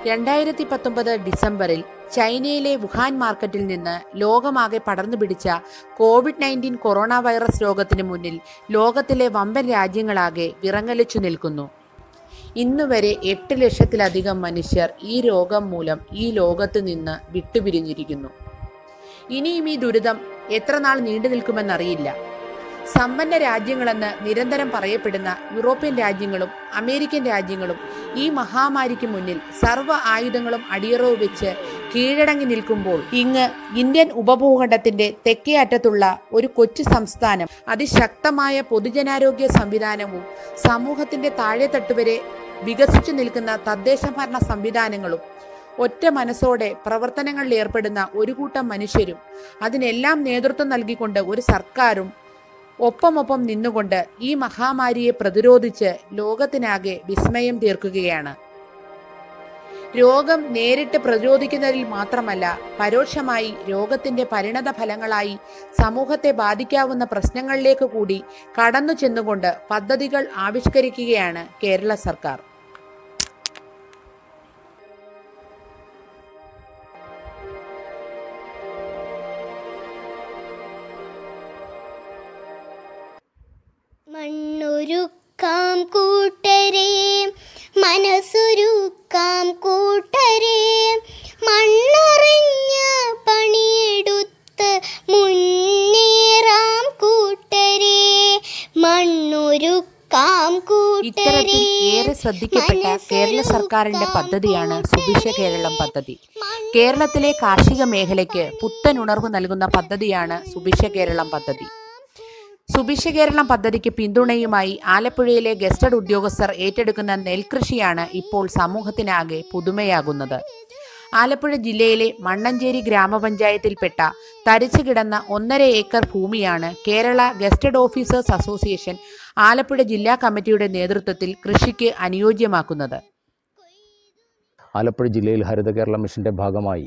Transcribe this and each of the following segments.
രണ്ടായിരത്തി പത്തൊമ്പത് ഡിസംബറിൽ ചൈനയിലെ വുഹാൻ മാർക്കറ്റിൽ നിന്ന് ലോകമാകെ പടർന്നു പിടിച്ച കോവിഡ് നയൻറ്റീൻ കൊറോണ വൈറസ് രോഗത്തിന് മുന്നിൽ ലോകത്തിലെ വമ്പൻ രാജ്യങ്ങളാകെ വിറങ്ങലിച്ചു നിൽക്കുന്നു ഇന്നുവരെ എട്ട് ലക്ഷത്തിലധികം മനുഷ്യർ ഈ രോഗം മൂലം ഈ ലോകത്ത് നിന്ന് വിട്ടുപിരിഞ്ഞിരിക്കുന്നു ഇനിയും ഈ ദുരിതം എത്ര നാൾ നീണ്ടു നിൽക്കുമെന്നറിയില്ല സമ്പന്ന രാജ്യങ്ങളെന്ന് നിരന്തരം പറയപ്പെടുന്ന യൂറോപ്യൻ രാജ്യങ്ങളും അമേരിക്കൻ രാജ്യങ്ങളും ഈ മഹാമാരിക്ക് മുന്നിൽ സർവ്വ ആയുധങ്ങളും അടിയറവ് വെച്ച് കീഴടങ്ങി നിൽക്കുമ്പോൾ ഇങ്ങ് ഇന്ത്യൻ ഉപഭൂഖണ്ഡത്തിന്റെ തെക്കേ അറ്റത്തുള്ള ഒരു കൊച്ചു സംസ്ഥാനം അതിശക്തമായ പൊതുജനാരോഗ്യ സംവിധാനവും സമൂഹത്തിന്റെ താഴെത്തട്ട് വരെ വികസിച്ചു നിൽക്കുന്ന തദ്ദേശ ഭരണ സംവിധാനങ്ങളും ഒറ്റ മനസ്സോടെ പ്രവർത്തനങ്ങളിൽ ഏർപ്പെടുന്ന ഒരു കൂട്ടം മനുഷ്യരും അതിനെല്ലാം നേതൃത്വം നൽകിക്കൊണ്ട് ഒരു സർക്കാരും ഒപ്പമൊപ്പം നിന്നുകൊണ്ട് ഈ മഹാമാരിയെ പ്രതിരോധിച്ച് ലോകത്തിനാകെ വിസ്മയം തീർക്കുകയാണ് രോഗം നേരിട്ട് പ്രതിരോധിക്കുന്നതിൽ മാത്രമല്ല പരോക്ഷമായി രോഗത്തിന്റെ പരിണത ഫലങ്ങളായി സമൂഹത്തെ ബാധിക്കാവുന്ന പ്രശ്നങ്ങളിലേക്ക് കൂടി കടന്നു ചെന്നുകൊണ്ട് പദ്ധതികൾ ആവിഷ്കരിക്കുകയാണ് കേരള സർക്കാർ മണ്ണൊരുക്കാം കൂട്ടരെ മനസ്സൊരുക്കാം കൂട്ടരെ മണ്ണറിഞ്ഞ പണിയെടുത്ത് മുന്നേറാം കൂട്ടരെ മണ്ണൊരുക്കാം ഇത്തരത്തിൽ കൂട്ടരെ ഏറെ ശ്രദ്ധിക്കപ്പെട്ട കേരള സർക്കാരിന്റെ പദ്ധതിയാണ് സുഭിക്ഷ കേരളം പദ്ധതി കേരളത്തിലെ കാർഷിക മേഖലയ്ക്ക് പുത്തൻ ഉണർവ് നൽകുന്ന പദ്ധതിയാണ് സുഭിക്ഷ കേരളം പദ്ധതി സുഭിക്ഷ കേരളം പദ്ധതിക്ക് പിന്തുണയുമായി ആലപ്പുഴയിലെ ഗസ്റ്റഡ് ഉദ്യോഗസ്ഥർ ഏറ്റെടുക്കുന്ന നെൽകൃഷിയാണ് ഇപ്പോൾ സമൂഹത്തിനാകെ പുതുമയാകുന്നത് ആലപ്പുഴ ജില്ലയിലെ മണ്ണഞ്ചേരി ഗ്രാമപഞ്ചായത്തിൽപ്പെട്ട തരിച്ചു കിടന്ന ഒന്നര ഏക്കർ ഭൂമിയാണ് Kerala gazetted officers association Alappuzha ജില്ലാ കമ്മിറ്റിയുടെ നേതൃത്വത്തിൽ കൃഷിക്ക് അനുയോജ്യമാക്കുന്നത് ആലപ്പുഴ ജില്ലയിൽ ഹരിത കേരള മിഷൻ്റെ ഭാഗമായി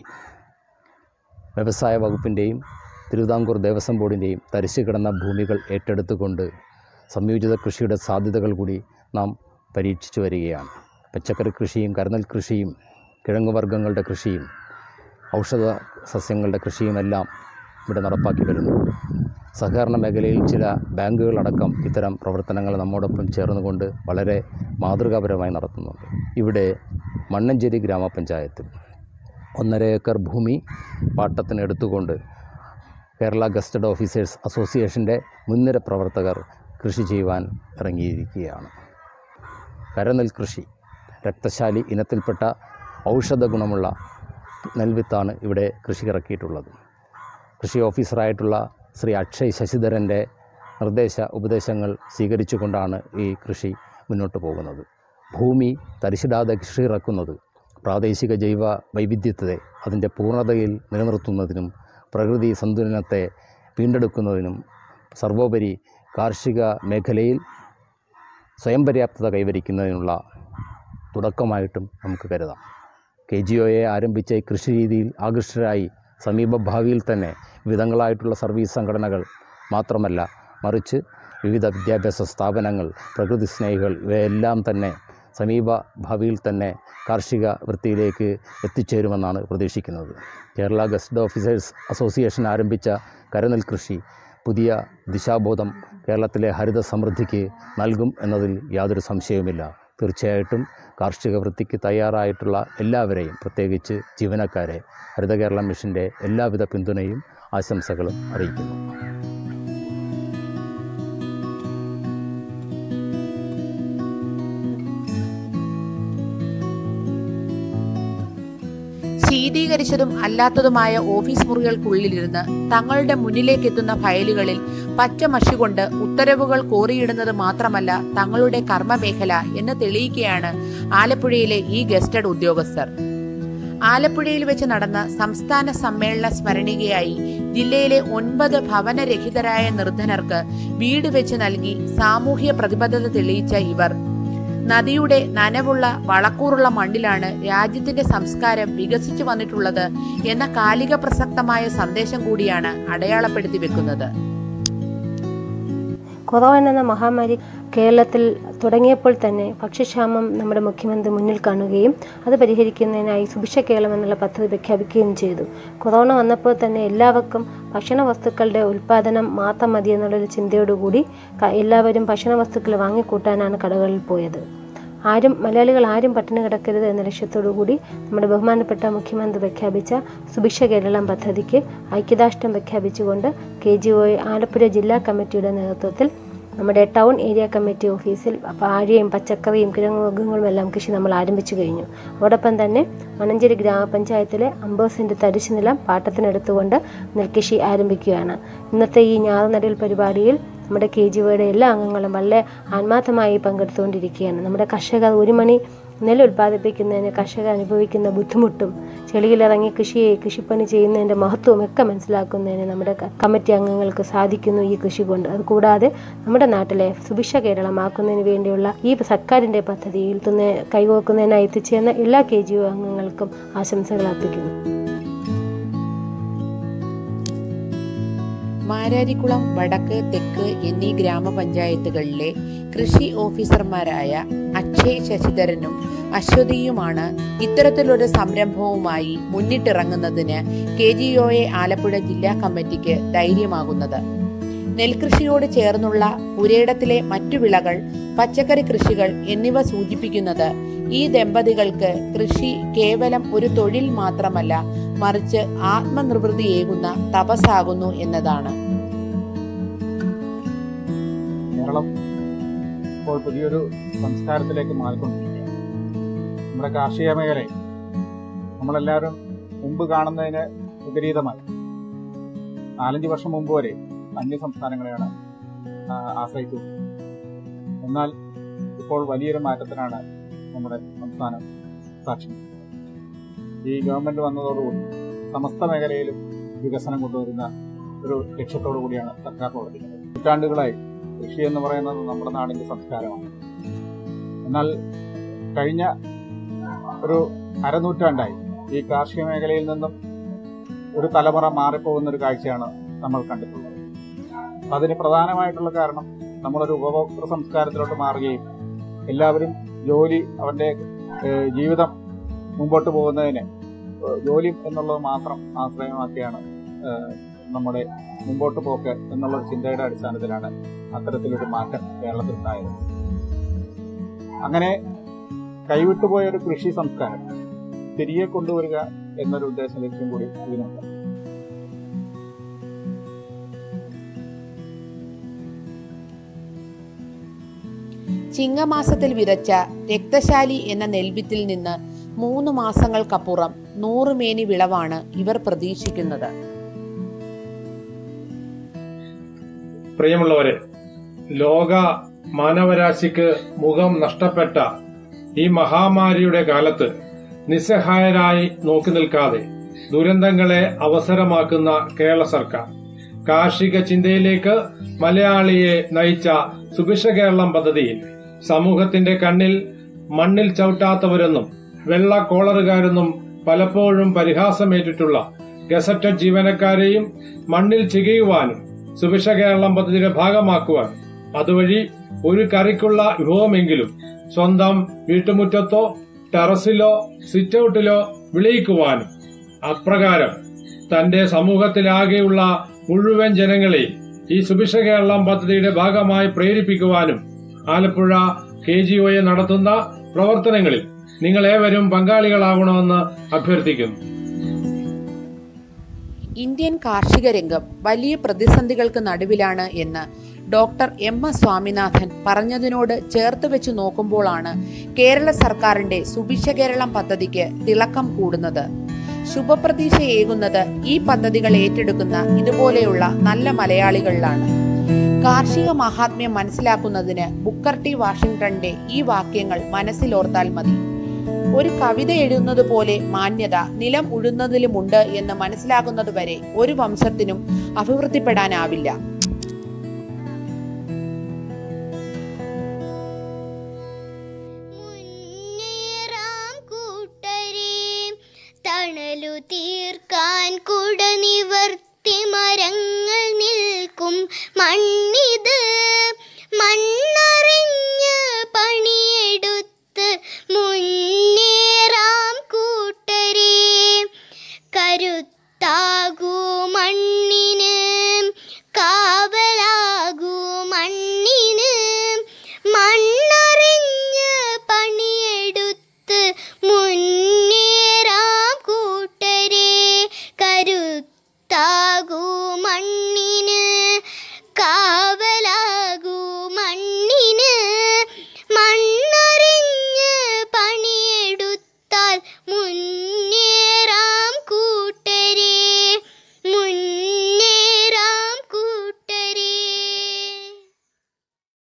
വ്യവസായ വകുപ്പിൻ്റെയും തിരുവിതാംകൂർ ദേവസ്വം ബോർഡിൻ്റെയും തരിശു കിടന്ന ഭൂമികൾ ഏറ്റെടുത്തുകൊണ്ട് സംയോജിത കൃഷിയുടെ സാധ്യതകൾ കൂടി നാം പരീക്ഷിച്ചു വരികയാണ് പച്ചക്കറി കൃഷിയും കരുന്നൽ കൃഷിയും കിഴങ്ങുവർഗ്ഗങ്ങളുടെ കൃഷിയും ഔഷധ സസ്യങ്ങളുടെ കൃഷിയുമെല്ലാം ഇവിടെ നടപ്പാക്കി വരുന്നു സഹകരണ മേഖലയിൽ ചില ബാങ്കുകളടക്കം ഇത്തരം പ്രവർത്തനങ്ങൾ നമ്മോടൊപ്പം ചേർന്നുകൊണ്ട് വളരെ മാതൃകാപരമായി നടത്തുന്നുണ്ട് ഇവിടെ മണ്ണഞ്ചേരി ഗ്രാമപഞ്ചായത്തിൽ ഒന്നര ഏക്കർ ഭൂമി പാട്ടത്തിന് എടുത്തുകൊണ്ട് കേരള ഗസ്റ്റഡ് ഓഫീസേഴ്സ് അസോസിയേഷൻ്റെ മുൻനിര പ്രവർത്തകർ കൃഷി ചെയ്യുവാൻ ഇറങ്ങിയിരിക്കുകയാണ് കരനെൽ കൃഷി രക്തശാലി ഇനത്തിൽപ്പെട്ട ഔഷധ ഗുണമുള്ള നെൽവിത്താണ് ഇവിടെ കൃഷി ഇറക്കിയിട്ടുള്ളത് കൃഷി ഓഫീസറായിട്ടുള്ള ശ്രീ അക്ഷയ് ശശിധരൻ്റെ നിർദ്ദേശ ഉപദേശങ്ങൾ സ്വീകരിച്ചുകൊണ്ടാണ് ഈ കൃഷി മുന്നോട്ട് പോകുന്നത് ഭൂമി തരിശിടാതെ കൃഷി ഇറക്കുന്നത് പ്രാദേശിക ജൈവ വൈവിധ്യത്തെ അതിൻ്റെ പൂർണ്ണതയിൽ നിലനിർത്തുന്നതിനും പ്രകൃതി സന്തുലനത്തെ വീണ്ടെടുക്കുന്നതിനും സർവോപരി കാർഷിക മേഖലയിൽ സ്വയം പര്യാപ്തത കൈവരിക്കുന്നതിനുള്ള തുടക്കമായിട്ടും നമുക്ക് കരുതാം കെ ജി ഒയെ ആരംഭിച്ച ഈ കൃഷി രീതിയിൽ ആകൃഷ്ടരായി സമീപ ഭാവിയിൽ തന്നെ വിവിധങ്ങളായിട്ടുള്ള സർവീസ് സംഘടനകൾ മാത്രമല്ല മറിച്ച് വിവിധ വിദ്യാഭ്യാസ സ്ഥാപനങ്ങൾ പ്രകൃതി സ്നേഹികൾ ഇവയെല്ലാം തന്നെ സമീപ ഭാവിയിൽ തന്നെ കാർഷിക വൃത്തിയിലേക്ക് എത്തിച്ചേരുമെന്നാണ് പ്രതീക്ഷിക്കുന്നത് കേരള ഗസ്റ്റ് ഓഫീസേഴ്സ് അസോസിയേഷൻ ആരംഭിച്ച കരനെൽ കൃഷി പുതിയ ദിശാബോധം കേരളത്തിലെ ഹരിത സമൃദ്ധിക്ക് നൽകും എന്നതിൽ യാതൊരു സംശയവുമില്ല തീർച്ചയായിട്ടും കാർഷിക വൃത്തിക്ക് തയ്യാറായിട്ടുള്ള എല്ലാവരെയും പ്രത്യേകിച്ച് ജീവനക്കാരെ ഹരിത കേരള മിഷൻ്റെ എല്ലാവിധ പിന്തുണയും ആശംസകളും അറിയിക്കുന്നു ശീതീകരിച്ചതും അല്ലാത്തതുമായ ഓഫീസ് മുറികൾക്കുള്ളിലിരുന്ന് തങ്ങളുടെ മുന്നിലേക്ക് എത്തുന്ന ഫയലുകളിൽ പച്ച മഷി കൊണ്ട് ഉത്തരവുകൾ കോറിയിടുന്നത് മാത്രമല്ല തങ്ങളുടെ കർമ്മമേഖല എന്ന് തെളിയിക്കുകയാണ് ആലപ്പുഴയിലെ ഈ ഗസ്റ്റഡ് ഉദ്യോഗസ്ഥർ ആലപ്പുഴയിൽ വെച്ച് നടന്ന സംസ്ഥാന സമ്മേളന സ്മരണികയായി ജില്ലയിലെ ഒൻപത് ഭവനരഹിതരായ നിർധനർക്ക് വീട് വെച്ച് നൽകി സാമൂഹ്യ പ്രതിബദ്ധത തെളിയിച്ച ഇവർ നദിയുടെ നനവുള്ള വളക്കൂറുള്ള മണ്ണിലാണ് രാജ്യത്തിന്റെ സംസ്കാരം വികസിച്ചു വന്നിട്ടുള്ളത് എന്ന കാലിക പ്രസക്തമായ സന്ദേശം കൂടിയാണ് അടയാളപ്പെടുത്തി വെക്കുന്നത് കൊറോണ എന്ന മഹാമാരി കേരളത്തിൽ തുടങ്ങിയപ്പോൾ തന്നെ ഭക്ഷ്യക്ഷാമം നമ്മുടെ മുഖ്യമന്ത്രി മുന്നിൽ കാണുകയും അത് പരിഹരിക്കുന്നതിനായി സുഭിക്ഷ കേരളം എന്നുള്ള പദ്ധതി പ്രഖ്യാപിക്കുകയും ചെയ്തു കൊറോണ വന്നപ്പോൾ തന്നെ എല്ലാവർക്കും ഭക്ഷണ വസ്തുക്കളുടെ ഉൽപ്പാദനം മാത്രം മതി എന്നുള്ളൊരു ചിന്തയോടുകൂടി ക- എല്ലാവരും ഭക്ഷണ വസ്തുക്കൾ വാങ്ങിക്കൂട്ടാനാണ് കടകളിൽ പോയത് ആരും മലയാളികൾ ആരും പട്ടിണി കിടക്കരുത് എന്ന ലക്ഷ്യത്തോടു കൂടി നമ്മുടെ ബഹുമാനപ്പെട്ട മുഖ്യമന്ത്രി പ്രഖ്യാപിച്ച സുഭിക്ഷ കേരളം പദ്ധതിക്ക് ഐക്യദാർഢ്യം പ്രഖ്യാപിച്ചുകൊണ്ട് കെ ജി ഒ ആലപ്പുഴ ജില്ലാ കമ്മിറ്റിയുടെ നേതൃത്വത്തിൽ നമ്മുടെ ടൗൺ ഏരിയ കമ്മിറ്റി ഓഫീസിൽ വാഴയും പച്ചക്കറിയും കിഴങ്ങുവർഗ്ഗങ്ങളും എല്ലാം കൃഷി നമ്മൾ ആരംഭിച്ചു കഴിഞ്ഞു അതോടൊപ്പം തന്നെ മണഞ്ചേരി ഗ്രാമപഞ്ചായത്തിലെ അമ്പത് സെൻറ്റ് തരിശു നിലം പാട്ടത്തിനെടുത്തുകൊണ്ട് നെൽകൃഷി ആരംഭിക്കുകയാണ് ഇന്നത്തെ ഈ ഞാറുനടൽ പരിപാടിയിൽ നമ്മുടെ കെ ജി ഒയുടെ എല്ലാ അംഗങ്ങളും വളരെ ആത്മാർത്ഥമായി പങ്കെടുത്തുകൊണ്ടിരിക്കുകയാണ് നമ്മുടെ കർഷകർ ഒരു മണി നെല്ല് ഉൽപ്പാദിപ്പിക്കുന്നതിന് കർഷകർ അനുഭവിക്കുന്ന ബുദ്ധിമുട്ടും ചെളിയിലിറങ്ങി കൃഷി കൃഷിപ്പണി ചെയ്യുന്നതിൻ്റെ മഹത്വവും ഒക്കെ മനസ്സിലാക്കുന്നതിന് നമ്മുടെ ക- കമ്മിറ്റി അംഗങ്ങൾക്ക് സാധിക്കുന്നു ഈ കൃഷി കൊണ്ട് അതുകൂടാതെ നമ്മുടെ നാട്ടിലെ സുഭിക്ഷ കേരളമാക്കുന്നതിന് വേണ്ടിയുള്ള ഈ സർക്കാരിൻ്റെ പദ്ധതിയിൽ തന്നെ കൈകോർക്കുന്നതിനായി എത്തിച്ചേർന്ന എല്ലാ കെ ജി ഒ അംഗങ്ങൾക്കും ആശംസകൾ അർപ്പിക്കുന്നു മാരാരിക്കുളം വടക്ക് തെക്ക് എന്നീ ഗ്രാമപഞ്ചായത്തുകളിലെ കൃഷി ഓഫീസർമാരായ അക്ഷയ് ശശിധരനും അശ്വതിയുമാണ് ഇത്തരത്തിലൊരു സംരംഭവുമായി മുന്നിട്ടിറങ്ങുന്നതിന് K G O A Alappuzha ജില്ലാ കമ്മിറ്റിക്ക് ധൈര്യമാകുന്നത് നെൽകൃഷിയോട് ചേർന്നുള്ള പുരയിടത്തിലെ മറ്റു വിളകൾ പച്ചക്കറി കൃഷികൾ എന്നിവ സൂചിപ്പിക്കുന്നത് ഈ ദമ്പതികൾക്ക് കൃഷി കേവലം ഒരു തൊഴിൽ മാത്രമല്ല മറിച്ച് ആത്മനിർവൃതിയേകുന്ന തപസ്സാകുന്നു എന്നതാണ് കേരളം ഇപ്പോൾ പുതിയൊരു സംസ്കാരത്തിലേക്ക് മാറിക്കൊണ്ടിരിക്കുകയാണ് നമ്മുടെ കാർഷിക മേഖലയെ നമ്മളെല്ലാവരും മുമ്പ് കാണുന്നതിന് വിപരീതമായി നാലഞ്ച് വർഷം മുമ്പ് വരെ അന്യ സംസ്ഥാനങ്ങളെയാണ് ആ, ആശ്രയിച്ചു എന്നാൽ ഇപ്പോൾ വലിയൊരു മാറ്റത്തിനാണ് നമ്മുടെ സംസ്ഥാനം സാക്ഷ്യം ഈ ഗവൺമെന്റ് വന്നതോടുകൂടി സമസ്ത മേഖലയിലും വികസനം കൊണ്ടുവരുന്ന ഒരു ലക്ഷ്യത്തോടു കൂടിയാണ് സർക്കാർ പ്രവർത്തിക്കുന്നത് നൂറ്റാണ്ടുകളായി കൃഷി എന്ന് പറയുന്നത് നമ്മുടെ നാടിന്റെ സംസ്കാരമാണ് എന്നാൽ കഴിഞ്ഞ ഒരു അരനൂറ്റാണ്ടായി ഈ കാർഷിക മേഖലയിൽ നിന്നും ഒരു തലമുറ മാറിപ്പോകുന്ന ഒരു കാഴ്ചയാണ് നമ്മൾ കണ്ടിട്ടുള്ളത് അപ്പൊ അതിന് പ്രധാനമായിട്ടുള്ള കാരണം നമ്മളൊരു ഉപഭോക്തൃ സംസ്കാരത്തിലോട്ട് മാറുകയും എല്ലാവരും ജോലി അവന്റെ ഏഹ്, ജീവിതം മുമ്പോട്ട് പോകുന്നതിന് ഏഹ്, ജോലി എന്നുള്ളത് മാത്രം ആശ്രയമാക്കിയാണ് ഏഹ്, നമ്മുടെ മുമ്പോട്ട് പോക്ക് എന്നുള്ള ഒരു ചിന്തയുടെ അടിസ്ഥാനത്തിലാണ് അത്തരത്തിലൊരു മാറ്റം കേരളത്തിൽ ഉണ്ടായത് അങ്ങനെ കൈവിട്ടുപോയ ഒരു കൃഷി സംസ്കാരം തിരികെ കൊണ്ടുവരിക എന്നൊരു ഉദ്ദേശ ലക്ഷ്യം കൂടി ഇതിനുണ്ട് ചിങ്ങമാസത്തിൽ വിതച്ച രക്തശാലി എന്ന നെൽവിത്തിൽ നിന്ന് മൂന്ന് മാസങ്ങൾക്കപ്പുറം നൂറുമേനി വിളവാണ് ഇവർ പ്രതീക്ഷിക്കുന്നത് പ്രിയമുള്ളവരെ ലോക മാനവരാശിക്ക് മുഖം നഷ്ടപ്പെട്ട ഈ മഹാമാരിയുടെ കാലത്ത് നിസ്സഹായരായി നോക്കി നിൽക്കാതെ ദുരന്തങ്ങളെ അവസരമാക്കുന്ന കേരള സർക്കാർ കാർഷിക ചിന്തയിലേക്ക് മലയാളിയെ നയിച്ച സുഭിക്ഷ കേരളം പദ്ധതിയിൽ സമൂഹത്തിന്റെ കണ്ണിൽ മണ്ണിൽ ചവിട്ടാത്തവരെന്നും വെള്ള കോളറുകാരെന്നും പലപ്പോഴും പരിഹാസമേറ്റിട്ടുള്ള ഗസറ്റഡ് ജീവനക്കാരെയും മണ്ണിൽ ചികയുവാനും സുഭിക്ഷ കേരളം പദ്ധതിയുടെ ഭാഗമാക്കുവാൻ അതുവഴി ഒരു കറിക്കുള്ള വിഭവമെങ്കിലും സ്വന്തം വീട്ടുമുറ്റത്തോ ടെറസിലോ സിറ്റൌട്ടിലോ വിളയിക്കുവാനും അപ്രകാരം തന്റെ സമൂഹത്തിലാകെയുള്ള മുഴുവൻ ജനങ്ങളെയും ഈ സുഭിക്ഷ കേരളം പദ്ധതിയുടെ ഭാഗമായി പ്രേരിപ്പിക്കുവാനും ആലപ്പുഴ കെ ജി ഒയെ നടത്തുന്ന പ്രവർത്തനങ്ങളിൽ നിങ്ങളേവരും പങ്കാളികളാകണമെന്ന് അഭ്യർത്ഥിക്കുന്നു ഇന്ത്യൻ കാർഷിക രംഗം വലിയ പ്രതിസന്ധികൾക്ക് നടുവിലാണ് എന്ന് ഡോക്ടർ എം എസ് സ്വാമിനാഥൻ പറഞ്ഞതിനോട് ചേർത്ത് വെച്ച് നോക്കുമ്പോഴാണ് കേരള സർക്കാരിന്റെ സുഭിക്ഷ കേരളം പദ്ധതിക്ക് തിളക്കം കൂടുന്നത് ശുഭപ്രതീക്ഷയേകുന്നത് ഈ പദ്ധതികൾ ഏറ്റെടുക്കുന്ന ഇതുപോലെയുള്ള നല്ല മലയാളികളിലാണ് കാർഷിക മഹാത്മ്യം മനസ്സിലാക്കുന്നതിന് ബുക്കർ ടി വാഷിംഗ്ടന്റെ ഈ വാക്യങ്ങൾ മനസ്സിലോർത്താൽ മതി ഒരു കവിത എഴുതുന്നത് പോലെ മാന്യത നിലം ഉഴുന്നതിലുമുണ്ട് എന്ന് മനസ്സിലാകുന്നതുവരെ ഒരു വംശത്തിനും അഭിവൃദ്ധിപ്പെടാനാവില്ല